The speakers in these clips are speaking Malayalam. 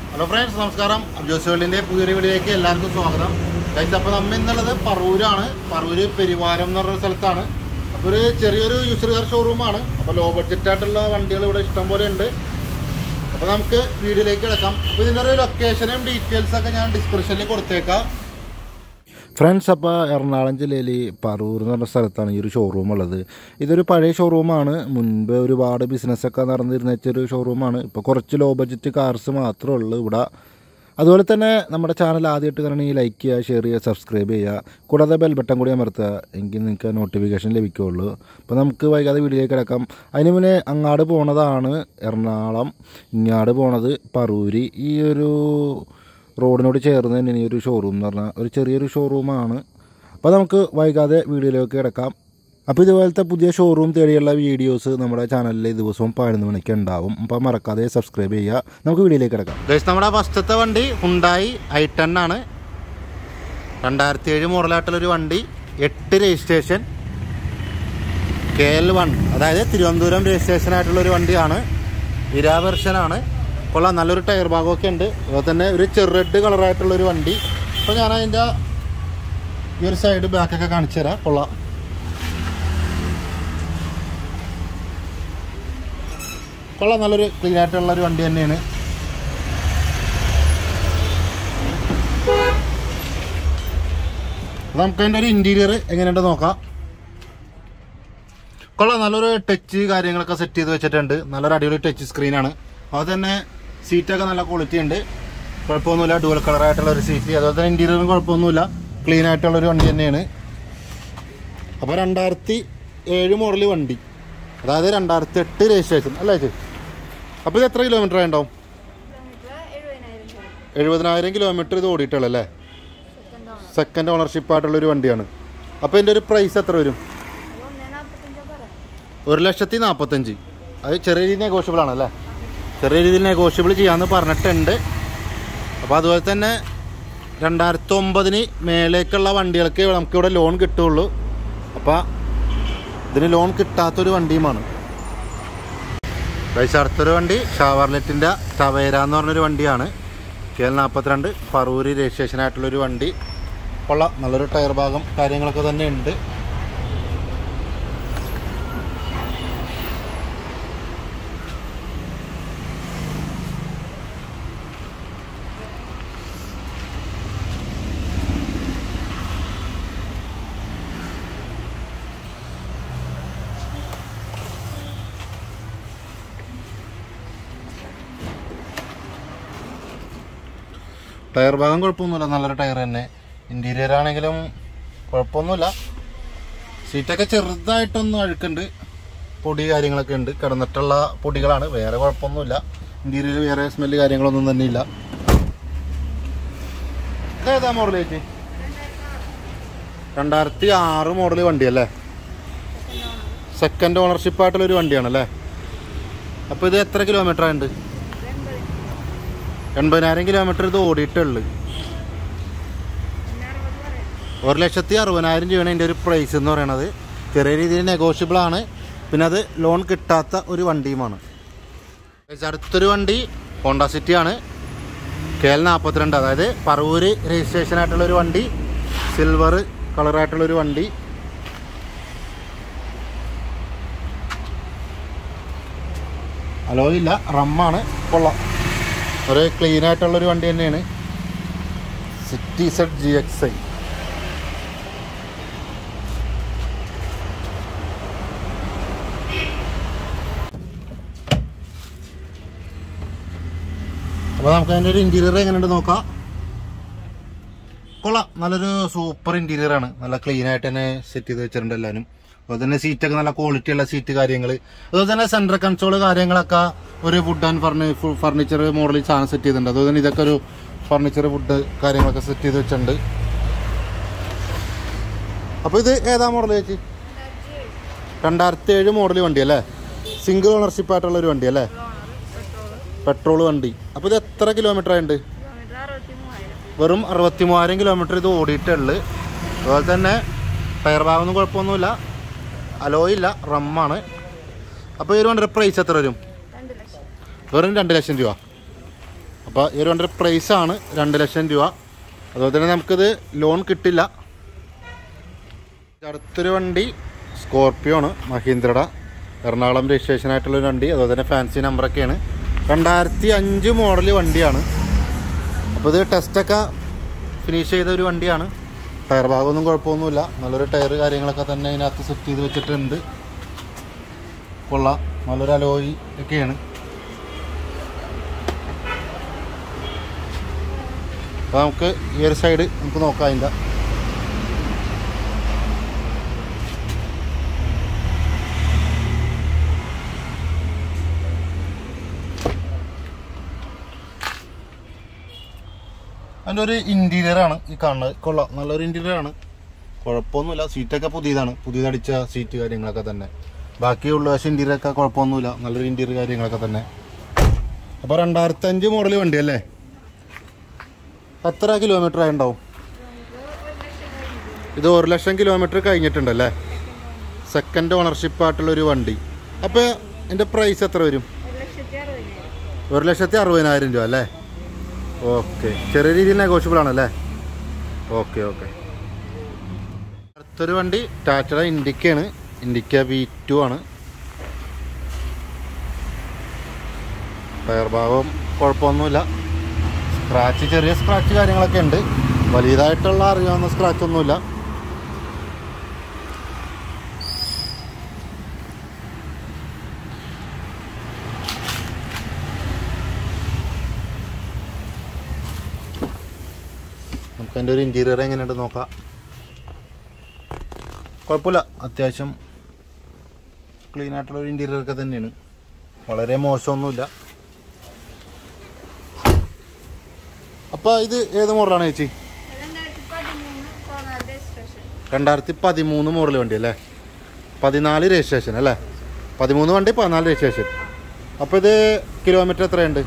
ഹലോ ഫ്രണ്ട്സ് നമസ്കാരം ജോസ് വേൾഡിൻ്റെ പുതിയൊരു വീഡിയോയിലേക്ക് എല്ലാവർക്കും സ്വാഗതം ഗൈസ് അപ്പോൾ നമ്മൾ ഇന്നുള്ളത് പറവൂരാണ് പറവൂര് പെരുവാരം എന്ന് പറഞ്ഞ സ്ഥലത്താണ് അപ്പോൾ ഒരു ചെറിയൊരു യൂസർ കാർ ഷോറൂമാണ് അപ്പോൾ ലോ ബഡ്ജറ്റ് ആയിട്ടുള്ള വണ്ടികൾ ഇവിടെ ഇഷ്ടം പോലെ ഉണ്ട് അപ്പോൾ നമുക്ക് വീഡിയോയിലേക്ക് കിടക്കാം അപ്പോൾ ഇതിൻ്റെ ഒരു ലൊക്കേഷനും ഡീറ്റെയിൽസ് ഒക്കെ ഞാൻ ഡിസ്ക്രിപ്ഷനിൽ കൊടുത്തേക്കാം ഫ്രണ്ട്സ് അപ്പോൾ എറണാകുളം ജില്ലയിൽ പറൂർ എന്ന് പറഞ്ഞ സ്ഥലത്താണ് ഈ ഒരു ഷോറൂം ഉള്ളത് ഇതൊരു പഴയ ഷോറൂമാണ് മുൻപ് ഒരുപാട് ബിസിനസ്സൊക്കെ നടന്നിരുന്ന ഒരു ഷോറൂമാണ് ഇപ്പോൾ കുറച്ച് ലോ ബഡ്ജറ്റ് കാർസ് മാത്രമേ ഉള്ളൂ ഇവിടെ അതുപോലെ തന്നെ നമ്മുടെ ചാനൽ ആദ്യമായിട്ട് കാണണമെങ്കിൽ ലൈക്ക് ചെയ്യുക ഷെയർ ചെയ്യുക സബ്സ്ക്രൈബ് ചെയ്യുക കൂടാതെ ബെൽ ബട്ടൺ കൂടി അമർത്തുക എങ്കിൽ നിങ്ങൾക്ക് നോട്ടിഫിക്കേഷൻ ലഭിക്കുകയുള്ളൂ അപ്പോൾ നമുക്ക് വൈകാതെ വീഡിയോയിലേക്ക് കിടക്കാം അതിന് മുന്നേ അങ്ങാട് പോണതാണ് എറണാകുളം ഇങ്ങാട് പോണത് പറൂര് ഈ ഒരു റോഡിനോട് ചേർന്ന് തന്നെ ഈ ഒരു ഷോറൂം എന്ന് പറഞ്ഞാൽ ഒരു ചെറിയൊരു ഷോറൂമാണ് അപ്പോൾ നമുക്ക് വൈകാതെ വീഡിയോയിലേക്ക് കിടക്കാം അപ്പോൾ ഇതുപോലത്തെ പുതിയ ഷോറൂം തേടിയുള്ള വീഡിയോസ് നമ്മുടെ ചാനലിൽ ദിവസവും പതിനൊന്ന് മണിക്ക് ഉണ്ടാവും അപ്പോൾ മറക്കാതെ സബ്സ്ക്രൈബ് ചെയ്യുക നമുക്ക് വീഡിയോയിലേക്ക് കിടക്കാം ഗൈസ് നമ്മുടെ ഫസ്റ്റത്തെ വണ്ടി ഹുണ്ടായി ഐ ടെൻ ആണ് രണ്ടായിരത്തി ഏഴ് മോഡലായിട്ടുള്ളൊരു വണ്ടി എട്ട് രജിസ്ട്രേഷൻ കെ എൽ വൺ അതായത് തിരുവനന്തപുരം രജിസ്ട്രേഷൻ ആയിട്ടുള്ളൊരു വണ്ടിയാണ് ഇരാ വെർഷനാണ് കൊള്ളാം നല്ലൊരു ടയർ ഭാഗമൊക്കെ ഉണ്ട് അതുപോലെ തന്നെ ഒരു ചെറു റെഡ് കളറായിട്ടുള്ളൊരു വണ്ടി അപ്പോൾ ഞാൻ അതിൻ്റെ ഈ ഒരു സൈഡ് ബാക്കൊക്കെ കാണിച്ചു തരാം കൊള്ളാം കൊള്ളാം നല്ലൊരു ക്ലീൻ ആയിട്ടുള്ള ഒരു വണ്ടി തന്നെയാണ് അപ്പോൾ നമുക്ക് അതിൻ്റെ ഒരു ഇൻറ്റീരിയർ എങ്ങനെയുണ്ട് നോക്കാം കൊള്ളാം നല്ലൊരു ടച്ച് കാര്യങ്ങളൊക്കെ സെറ്റ് ചെയ്ത് വെച്ചിട്ടുണ്ട് നല്ലൊരു അടിപൊളി ടച്ച് സ്ക്രീനാണ് അതുപോലെ തന്നെ സീറ്റൊക്കെ നല്ല ക്വാളിറ്റി ഉണ്ട് കുഴപ്പമൊന്നുമില്ല ഡുവൽ കളറായിട്ടുള്ള ഒരു സീറ്റ് അതുപോലെ തന്നെ ഇൻറ്റീരിയറും കുഴപ്പമൊന്നുമില്ല ക്ലീൻ ആയിട്ടുള്ള ഒരു വണ്ടി തന്നെയാണ് അപ്പോൾ രണ്ടായിരത്തി ഏഴ് മോഡൽ വണ്ടി അതായത് രണ്ടായിരത്തി എട്ട് രജിസ്ട്രേഷൻ അല്ലേ ചേച്ചി അപ്പോൾ ഇത് എത്ര കിലോമീറ്റർ ഉണ്ടാവും എഴുപതിനായിരം കിലോമീറ്റർ ഇത് ഓടിയിട്ടുള്ളല്ലേ സെക്കൻഡ് ഓണർഷിപ്പ് ആയിട്ടുള്ളൊരു വണ്ടിയാണ് അപ്പോൾ ഇതിൻ്റെ ഒരു പ്രൈസ് എത്ര വരും ഒരു ലക്ഷത്തി നാൽപ്പത്തഞ്ച് അത് ചെറിയ രീതിയിൽ നെഗോഷ്യബിൾ ആണല്ലേ ചെറിയ രീതിയിൽ നെഗോഷ്യബിൾ ചെയ്യാമെന്ന് പറഞ്ഞിട്ടുണ്ട് അപ്പോൾ അതുപോലെ തന്നെ രണ്ടായിരത്തി ഒമ്പതിന് മേലേക്കുള്ള വണ്ടികൾക്ക് നമുക്കിവിടെ ലോൺ കിട്ടുള്ളൂ അപ്പോൾ ഇതിന് ലോൺ കിട്ടാത്തൊരു വണ്ടിയുമാണ് പൈസ അടുത്തൊരു വണ്ടി ഷവർലെറ്റിൻ്റെ ടവേര എന്ന് പറഞ്ഞൊരു വണ്ടിയാണ് കെ എൽ നാൽപ്പത്തിരണ്ട് പറൂര് രജിസ്ട്രേഷൻ ആയിട്ടുള്ളൊരു വണ്ടി കൊള്ളാം നല്ലൊരു ടയർ ഭാഗം കാര്യങ്ങളൊക്കെ തന്നെ ഉണ്ട് ടയർ ഭാഗം കുഴപ്പമൊന്നുമില്ല നല്ലൊരു ടയർ തന്നെ ഇൻറ്റീരിയർ ആണെങ്കിലും കുഴപ്പമൊന്നുമില്ല സീറ്റൊക്കെ ചെറുതായിട്ടൊന്നും അഴുക്കുണ്ട് പൊടി കാര്യങ്ങളൊക്കെ ഉണ്ട് കിടന്നിട്ടുള്ള പൊടികളാണ് വേറെ കുഴപ്പമൊന്നുമില്ല ഇൻറ്റീരിയർ വേറെ സ്മെല്ല് കാര്യങ്ങളൊന്നും തന്നെ ഇല്ല ഇതേതാ മോഡൽ ചേച്ചി രണ്ടായിരത്തി ആറ് മോഡൽ വണ്ടിയല്ലേ സെക്കൻഡ് ഓണർഷിപ്പ് ആയിട്ടുള്ള ഒരു വണ്ടിയാണല്ലേ അപ്പോൾ ഇത് എത്ര കിലോമീറ്റർ ആയിട്ടുണ്ട് എൺപതിനായിരം കിലോമീറ്റർ ഇത് ഓടിയിട്ടുള്ളു ഒരു ലക്ഷത്തി അറുപതിനായിരം രൂപയാണ് ഇതിൻ്റെ ഒരു പ്രൈസ് എന്ന് പറയുന്നത് ചെറിയ രീതിയിൽ നെഗോഷ്യബിൾ ആണ് പിന്നെ അത് ലോൺ കിട്ടാത്ത ഒരു വണ്ടിയുമാണ് Guys, അടുത്തൊരു വണ്ടി ഹോണ്ട സിറ്റി ആണ് കെ എൽ നാൽപ്പത്തിരണ്ട് അതായത് പറവൂര് രജിസ്ട്രേഷൻ ആയിട്ടുള്ള ഒരു വണ്ടി സിൽവർ കളറായിട്ടുള്ള ഒരു വണ്ടി അലോ ഇല്ല റമ്മാണ് കൊള്ളാം ഒരു ക്ലീൻ ആയിട്ടുള്ളൊരു വണ്ടി തന്നെയാണ് city Z G X I അപ്പോൾ നമുക്ക് അതിൻ്റെ ഒരു ഇൻറ്റീരിയർ എങ്ങനെയുണ്ട് നോക്കാം കൊള്ളാം നല്ലൊരു സൂപ്പർ ഇൻറ്റീരിയർ ആണ് നല്ല ക്ലീൻ ആയിട്ട് തന്നെ സെറ്റ് ചെയ്ത് വെച്ചിട്ടുണ്ട് എല്ലാവരും അതുപോലെ തന്നെ സീറ്റൊക്കെ നല്ല ക്വാളിറ്റി ഉള്ള സീറ്റ് കാര്യങ്ങൾ അതുപോലെ തന്നെ സെൻട്രൽ കൺസോൾ കാര്യങ്ങളൊക്കെ ഒരു വുഡ് ആൻഡ് ഫർണി ഫർണിച്ചർ മോഡലിൽ സാധനം സെറ്റ് ചെയ്തിട്ടുണ്ട് അതുപോലെ തന്നെ ഇതൊക്കെ ഒരു ഫർണിച്ചർ വുഡ് കാര്യങ്ങളൊക്കെ സെറ്റ് ചെയ്ത് വെച്ചിട്ടുണ്ട് അപ്പോൾ ഇത് ഏതാ മോഡൽ ചേച്ചി രണ്ടായിരത്തി ഏഴ് മോഡൽ വണ്ടി അല്ലേ സിംഗിൾ ഓണർഷിപ്പ് ആയിട്ടുള്ള ഒരു വണ്ടി അല്ലേ പെട്രോൾ വണ്ടി അപ്പോൾ ഇത് എത്ര കിലോമീറ്റർ ആയിട്ടുണ്ട് വെറും അറുപത്തി മൂവായിരം കിലോമീറ്റർ ഇത് ഓടിയിട്ടുള്ളു അതുപോലെ തന്നെ ടയർ ഭാഗമൊന്നും കുഴപ്പമൊന്നുമില്ല അലോയില്ല റമ്മാണ് അപ്പോൾ ഈ ഒരു വണ്ടിയുടെ പ്രൈസ് എത്ര വരും രണ്ട് ലക്ഷം വെറും രണ്ട് ലക്ഷം രൂപ അപ്പോൾ ഈ ഒരു വണ്ടിയുടെ പ്രൈസാണ് രണ്ട് ലക്ഷം രൂപ അതുപോലെ തന്നെ നമുക്കിത് ലോൺ കിട്ടില്ല അടുത്തൊരു വണ്ടി സ്കോർപ്പിയോ ആണ് മഹീന്ദ്രയുടെ എറണാകുളം രജിസ്ട്രേഷൻ ആയിട്ടുള്ള ഒരു വണ്ടി അതുപോലെ തന്നെ ഫാൻസി നമ്പറൊക്കെയാണ് രണ്ടായിരത്തി അഞ്ച് മോഡൽ വണ്ടിയാണ് അപ്പോൾ ഇത് ടെസ്റ്റൊക്കെ ഫിനിഷ് ചെയ്ത ഒരു വണ്ടിയാണ് ടയർ ഭാഗമൊന്നും കുഴപ്പമൊന്നുമില്ല നല്ലൊരു ടയർ കാര്യങ്ങളൊക്കെ തന്നെ അതിനകത്ത് സെറ്റ് ചെയ്ത് വെച്ചിട്ടുണ്ട് കൊള്ളാം നല്ലൊരു അലോയി ഒക്കെയാണ് അപ്പോൾ നമുക്ക് ഈ ഒരു സൈഡ് നമുക്ക് നോക്കാം അതിൻ്റെ അതിൻ്റെ ഒരു ഇൻറ്റീരിയറാണ് ഈ കാണുന്നത് കൊള്ളാം നല്ലൊരു ഇൻറ്റീരിയറാണ് കുഴപ്പമൊന്നുമില്ല സീറ്റൊക്കെ പുതിയതാണ് പുതിയതടിച്ച സീറ്റ് കാര്യങ്ങളൊക്കെ തന്നെ ബാക്കിയുള്ള പക്ഷേ ഇൻറ്റീരിയറൊക്കെ കുഴപ്പമൊന്നുമില്ല നല്ലൊരു ഇൻറ്റീരിയർ കാര്യങ്ങളൊക്കെ തന്നെ അപ്പോൾ രണ്ടായിരത്തി അഞ്ച് മോഡൽ വണ്ടി അല്ലേ എത്ര കിലോമീറ്റർ ആയിട്ടുണ്ടാവും ഇത് ഒരു ലക്ഷം കിലോമീറ്റർ കഴിഞ്ഞിട്ടുണ്ടല്ലേ സെക്കൻഡ് ഓണർഷിപ്പ് ആയിട്ടുള്ള ഒരു വണ്ടി അപ്പോൾ എൻ്റെ പ്രൈസ് എത്ര വരും ഒരു ലക്ഷത്തി അറുപതിനായിരം ഒരു ലക്ഷത്തി അറുപതിനായിരം രൂപ അല്ലേ ഓക്കെ ചെറിയ രീതിയിൽ നെഗോഷ്യബിൾ ആണല്ലേ ഓക്കെ ഓക്കെ അടുത്തൊരു വണ്ടി ടാറ്റയുടെ ഇൻഡിക്കയാണ് ഇൻഡിക്ക വി ടു ആണ് ടയർ ഭാഗം കുഴപ്പമൊന്നുമില്ല സ്ക്രാച്ച് ചെറിയ സ്ക്രാച്ച് കാര്യങ്ങളൊക്കെ ഉണ്ട് വലിയതായിട്ടുള്ള അറിയാവുന്ന സ്ക്രാച്ച് ഒന്നുമില്ല നമുക്ക് അതിൻ്റെ ഒരു ഇൻറ്റീരിയർ എങ്ങനെയുണ്ട് നോക്കാം കുഴപ്പമില്ല അത്യാവശ്യം ക്ലീൻ ആയിട്ടുള്ള ഒരു ഇൻറ്റീരിയർ ഒക്കെ തന്നെയാണ് വളരെ മോശമൊന്നുമില്ല അപ്പോൾ ഇത് ഏത് മോഡലാണ് ചേച്ചി രണ്ടായിരത്തി പതിമൂന്ന് പതിനാല് രജിസ്ട്രേഷൻ രണ്ടായിരത്തി പതിമൂന്ന് മോഡൽ വണ്ടി അല്ലേ പതിനാല് രജിസ്ട്രേഷൻ അല്ലേ പതിമൂന്ന് വണ്ടി പതിനാല് രജിസ്ട്രേഷൻ അപ്പോൾ ഇത് കിലോമീറ്റർ എത്രയുണ്ട്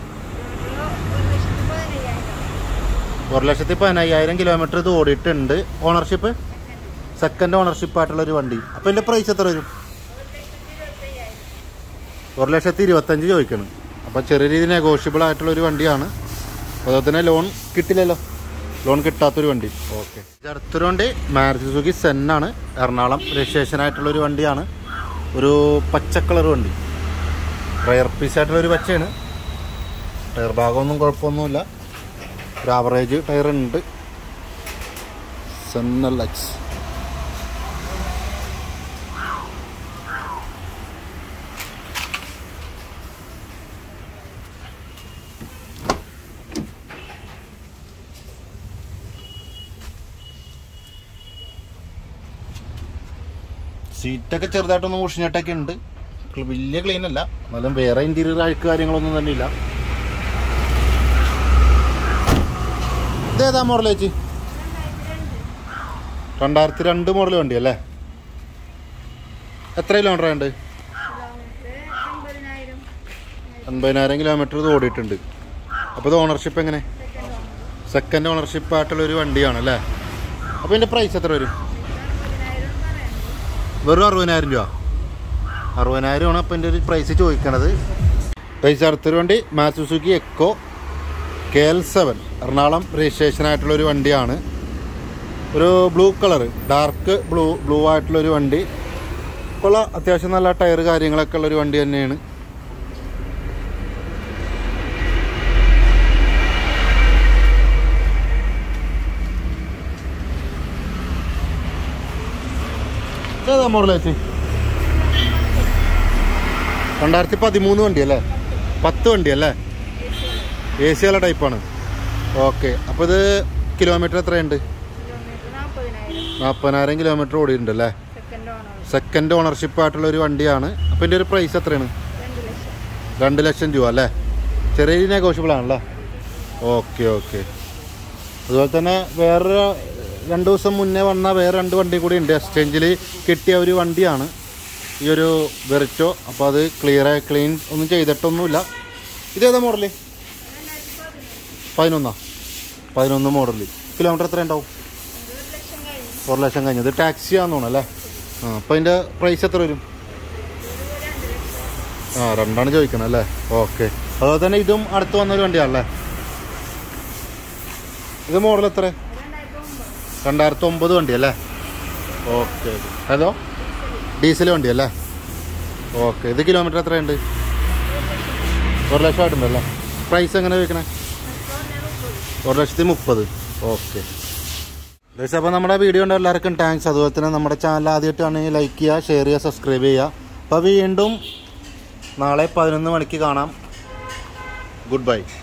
ഒരു ലക്ഷത്തി ഒരു ലക്ഷത്തി പതിനയ്യായിരം പതിനയ്യായിരം കിലോമീറ്റർ ഇത് ഓടിയിട്ടുണ്ട് ഓണർഷിപ്പ് സെക്കൻഡ് ഓണർഷിപ്പ് ആയിട്ടുള്ള ഒരു വണ്ടി അപ്പോൾ ഇതിൻ്റെ പ്രൈസ് എത്ര വരും ഒരു ലക്ഷത്തി ഇരുപത്തഞ്ച് ചോദിക്കണം അപ്പോൾ ചെറിയ രീതിയിൽ നെഗോഷ്യബിൾ ആയിട്ടുള്ള ഒരു വണ്ടിയാണ് അതുപോലെ തന്നെ ലോൺ കിട്ടില്ലല്ലോ ലോൺ കിട്ടാത്തൊരു വണ്ടി ഓക്കെ അടുത്തൊരു വണ്ടി മാരുതി സുസുക്കി സെന്നാണ് എറണാകുളം രജിസ്ട്രേഷൻ ആയിട്ടുള്ള ഒരു വണ്ടിയാണ് ഒരു പച്ച കളർ വണ്ടി റയർ പീസ് ആയിട്ടുള്ള ഒരു പച്ചയാണ് ടയർ ഭാഗമൊന്നും കുഴപ്പമൊന്നുമില്ല ഒരു ആവറേജ് ടയർ ഉണ്ട് സെന്നലക്സ് സീറ്റൊക്കെ ചെറുതായിട്ടൊന്ന് മുഷിഞ്ഞിട്ടൊക്കെ ഉണ്ട് വലിയ ക്ലീൻ അല്ല എന്നാലും വേറെ ഇന്റീരിയർ അഴുക്ക് കാര്യങ്ങളൊന്നും തന്നെ ഇല്ല ഇതേതാ മോഡൽ ചേച്ചി രണ്ടായിരത്തി രണ്ട് മോഡൽ വണ്ടി അല്ലേ എത്ര കിലോമീറ്റർ ഉണ്ട് കിലോമീറ്റർ അമ്പതിനായിരം അൻപതിനായിരം കിലോമീറ്റർ ഇത് ഓടിയിട്ടുണ്ട് അപ്പോൾ ഇത് ഓണർഷിപ്പ് എങ്ങനെ സെക്കൻഡ് ഓണർ സെക്കൻഡ് ഓണർഷിപ്പ് ആയിട്ടുള്ള ഒരു വണ്ടിയാണ് അല്ലേ അപ്പോൾ ഇതിൻ്റെ പ്രൈസ് എത്ര വരും അറുപതിനായിരം പറയുന്നത് വെറും അറുപതിനായിരം രൂപ അറുപതിനായിരം ആണ് അപ്പോൾ എൻ്റെ ഒരു പ്രൈസ് ചോദിക്കണത് പ്രൈസ് അടുത്തൊരു വണ്ടി മാസുസുക്കി Eeco K L seven Ernakulam registration ആയിട്ടുള്ള ഒരു വണ്ടിയാണ് ഒരു blue colour dark blue blue ആയിട്ടുള്ള ഒരു വണ്ടി ഉള്ള അത്യാവശ്യം നല്ല ടയർ കാര്യങ്ങളൊക്കെ ഉള്ള ഒരു വണ്ടി തന്നെയാണ് ഏതാ മോഡൽ ചേച്ചി രണ്ടായിരത്തി പതിമൂന്ന് വണ്ടി അല്ലേ പത്ത് വണ്ടി അല്ലേ എ സി ഉള്ള ടൈപ്പാണ് ഓക്കെ അപ്പോൾ ഇത് കിലോമീറ്റർ എത്രയുണ്ട് കിലോമീറ്റർ നാൽപ്പതിനായിരം നാൽപ്പതിനായിരം കിലോമീറ്റർ ഓടിയിട്ടുണ്ട് അല്ലേ സെക്കൻഡ് ഓണർ സെക്കൻഡ് ഓണർഷിപ്പ് ആയിട്ടുള്ള ഒരു വണ്ടിയാണ് അപ്പോൾ ഇതിൻ്റെ ഒരു പ്രൈസ് എത്രയാണ് രണ്ട് ലക്ഷം രണ്ട് ലക്ഷം രൂപ അല്ലേ ചെറിയ നെഗോഷ്യബിൾ ആണല്ലേ ഓക്കെ ഓക്കെ അതുപോലെ തന്നെ വേറൊരു രണ്ട് ദിവസം മുന്നേ വന്ന വേറെ രണ്ട് വണ്ടി കൂടി ഉണ്ട് എക്സ്ചേഞ്ചിൽ കിട്ടിയ ഒരു വണ്ടിയാണ് ഈ ഒരു വെറിച്ചോ അപ്പോൾ അത് ക്ലിയർ ക്ലീൻ ഒന്നും ചെയ്തിട്ടൊന്നുമില്ല ഇതേതാ മോഡല് പതിനൊന്നാ പതിനൊന്ന് മോഡല് കിലോമീറ്റർ എത്ര ഉണ്ടാവും ഒരു ലക്ഷം കഴിഞ്ഞു ഒരു ലക്ഷം കഴിഞ്ഞത് ടാക്സി ആണെന്ന് തോന്നുന്നു അല്ലേ ആ അപ്പോൾ അതിൻ്റെ പ്രൈസ് എത്ര വരും ആ രണ്ടാണ് ചോദിക്കണം അല്ലേ ഓക്കെ അതുപോലെ തന്നെ ഇതും അടുത്ത് വന്നൊരു വണ്ടിയാണല്ലേ ഇത് മോഡൽ എത്ര രണ്ടായിരത്തി ഒമ്പത് രണ്ടായിരത്തി ഒമ്പത് വണ്ടി അല്ലേ ഓക്കെ അതോ ഡീസൽ വണ്ടി അല്ലേ ഓക്കെ ഇത് കിലോമീറ്റർ എത്രയുണ്ട് ഒരു ലക്ഷം ആയിട്ടുണ്ടല്ലേ പ്രൈസ് എങ്ങനെ ചോദിക്കണേ ഒരു ലക്ഷത്തി മുപ്പത് ഓക്കെ ഗൈസ് അപ്പോൾ നമ്മുടെ വീഡിയോ ഉണ്ട് എല്ലാവർക്കും താങ്ക്സ് അതുപോലെ തന്നെ നമ്മുടെ ചാനൽ ആദ്യമായിട്ടാണെങ്കിൽ ലൈക്ക് ചെയ്യുക ഷെയർ ചെയ്യുക സബ്സ്ക്രൈബ് ചെയ്യുക അപ്പോൾ വീണ്ടും നാളെ പതിനൊന്ന് മണിക്ക് കാണാം ഗുഡ് ബൈ